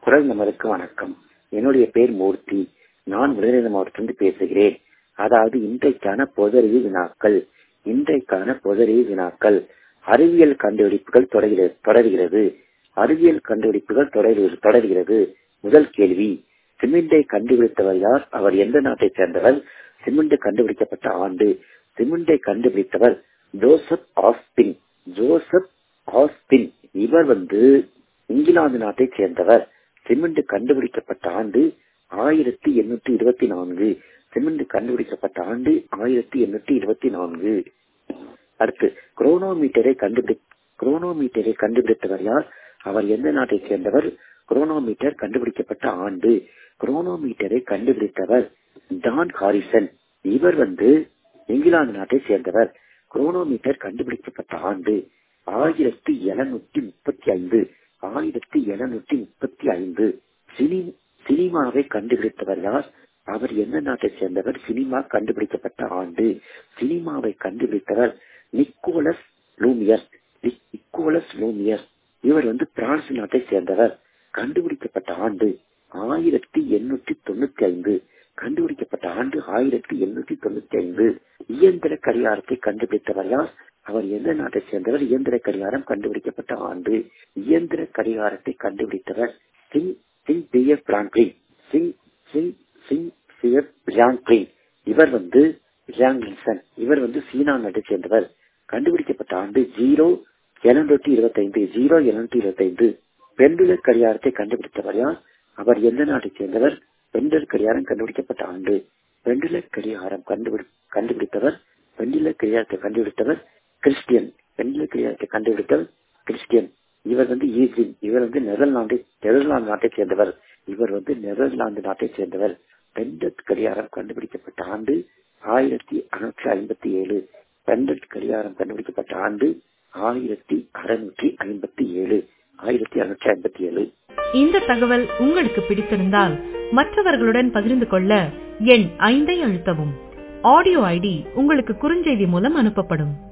குரல் நம்பருக்கு வணக்கம் என்னுடைய பேர் மூர்த்தி நான் விருதுநகர் மாவட்டத்திலிருந்து பேசுகிறேன் அதாவது இன்றைக்கான பொதறிவு வினாக்கள் இன்றைக்கான பொதறிவு வினாக்கள் அறிவியல் கண்டுபிடிப்புகள் தொடர்கிறது தொடர்கிறது அறிவியல் கண்டுபிடிப்புகள் தொடர்கிறது தொடர்கிறது முதல் கேள்வி சிமெண்டை கண்டுபிடித்தவர் யார் அவர் எந்த நாட்டை சேர்ந்தவர் சிமெண்ட் கண்டுபிடிக்கப்பட்ட ஆண்டு சிமெண்டை கண்டுபிடித்தவர் ஜோசப் ஆஸ்பின் ஜோசப் ஆஸ்பின் இவர் வந்து இங்கிலாந்து நாட்டை சேர்ந்தவர் சிமெண்ட் கண்டுபிடிக்கப்பட்ட ஆண்டு ஆயிரத்தி எண்ணூத்தி இருபத்தி நான்கு சிமெண்ட் கண்டுபிடிக்கப்பட்ட ஆண்டு ஆயிரத்தி எண்ணூத்தி இருபத்தி நான்கு அடுத்து குரோனோமீட்டரை கண்டுபிடி குரோனோமீட்டரை கண்டுபிடித்தவர் யார் அவர் எந்த நாட்டை சேர்ந்தவர் குரோனோமீட்டர் கண்டுபிடிக்கப்பட்ட ஆண்டு குரோனோமீட்டரை கண்டுபிடித்தவர் டான் ஹாரிசன் இவர் வந்து இங்கிலாந்து நாட்டை சேர்ந்தவர் குரோனோமீட்டர் கண்டுபிடிக்கப்பட்ட ஆண்டு ஆயிரத்தி எழுநூத்தி முப்பத்தி ஐந்து ஆயிரத்தி எழுநூத்தி முப்பத்தி ஐந்து சினி சினிமாவை கண்டுபிடித்தவர் யார் அவர் எந்த நாட்டை சேர்ந்தவர் சினிமா கண்டுபிடிக்கப்பட்ட ஆண்டு சினிமாவை கண்டுபிடித்தவர் நிக்கோலஸ் லூமியர் நிக்கோலஸ் லூமியர் இவர் வந்து பிரான்ஸ் நாட்டை சேர்ந்தவர் கண்டுபிடிக்கப்பட்ட ஆண்டு ஆயிரத்தி எண்ணூத்தி தொண்ணூத்தி ஐந்து கண்டுபிடிக்கப்பட்ட ஆண்டு ஆயிரத்தி எண்ணூத்தி தொண்ணூத்தி ஐந்து இயந்திர கடிகாரத்தை கண்டுபிடித்தவர் யார் அவர் எந்த நாட்டை சேர்ந்தவர் இயந்திர கடிகாரம் கண்டுபிடிக்கப்பட்ட ஆண்டு இயந்திர கடிகாரத்தை கண்டுபிடித்தவர் சிங் சிங் பி எஃப் பிராங்க்லின் சிங் சிங் சிங் பி எஃப் பிராங்க்லின் இவர் வந்து ஜாங்லிசன் இவர் வந்து சீனா நாட்டை சேர்ந்தவர் கண்டுபிடிக்கப்பட்ட ஆண்டு ஜீரோ எழுநூற்றி இருபத்தி ஐந்து ஜீரோ எழுநூற்றி இருபத்தி ஐந்து பெண்டுல கடிகாரத்தை கண்டுபிடித்தவர் யார் அவர் எந்த நாட்டை சேர்ந்தவர் பெண்டல் கடிகாரம் கண்டுபிடிக்கப்பட்ட ஆண்டு பெண்டுல கடிகாரம் கண்டுபிடி கண்டுபிடித்தவர் பெண்டுல கடிகாரத்தை கண்டுபிடித்தவர் கிறிஸ்டியன் பெண்டுல கடிகாரத்தை கண்டுபிடித்தவர் கிறிஸ்டியன் இவர் வந்து ஈஜின் இவர் வந்து நெதர்லாந்து நெதர்லாந்து நாட்டை சேர்ந்தவர் இவர் வந்து நெதர்லாந்து நாட்டை சேர்ந்தவர் பெண்டட் கடிகாரம் கண்டுபிடிக்கப்பட்ட ஆண்டு ஆயிரத்தி அறுநூற்றி ஐம்பத்தி ஏழு பெண்டட் கடிகாரம் கண்டுபிடிக்கப்பட்ட ஆண்டு ஆயிரத்தி அறுநூற்றி ஐம்பத்தி ஏழு ஆயிரத்தி அறுநூற்றி ஐம்பத்தி ஏழு இந்த தகவல் உங்களுக்கு பிடித்திருந்தால் மற்றவர்களுடன் பகிர்ந்து கொள்ள எண் ஐந்தை அழுத்தவும் ஆடியோ ஐடி உங்களுக்கு குறுஞ்செய்தி மூலம் அனுப்பப்படும்